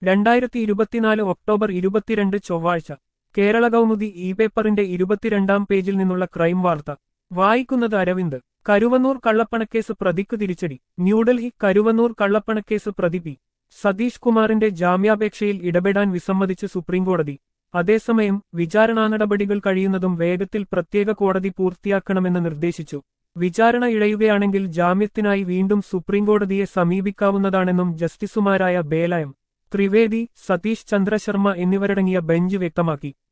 രണ്ടായിരത്തി ഇരുപത്തിനാല് ഒക്ടോബർ ഇരുപത്തിരണ്ട് ചൊവ്വാഴ്ച കേരള കൗമുദി ഇ പേപ്പറിന്റെ ഇരുപത്തിരണ്ടാം പേജിൽ നിന്നുള്ള ക്രൈം വാർത്ത വായിക്കുന്നത് അരവിന്ദ് കരുവന്നൂർ കള്ളപ്പണക്കേസ് പ്രതിക്ക് തിരിച്ചടി ന്യൂഡൽഹി കരുവന്നൂർ കള്ളപ്പണക്കേസ് പ്രതി പി സതീഷ് കുമാറിന്റെ ജാമ്യാപേക്ഷയിൽ ഇടപെടാൻ വിസമ്മതിച്ച് സുപ്രീംകോടതി അതേസമയം വിചാരണാ നടപടികൾ കഴിയുന്നതും വേഗത്തിൽ പ്രത്യേക കോടതി പൂർത്തിയാക്കണമെന്ന് നിർദ്ദേശിച്ചു വിചാരണ ഇഴയുകയാണെങ്കിൽ ജാമ്യത്തിനായി വീണ്ടും സുപ്രീംകോടതിയെ സമീപിക്കാവുന്നതാണെന്നും ജസ്റ്റിസുമാരായ ബേലയം ത്രിവേദി സതീഷ് ചന്ദ്ര ശർമ്മ എന്നിവരടങ്ങിയ ബെഞ്ച് വ്യക്തമാക്കി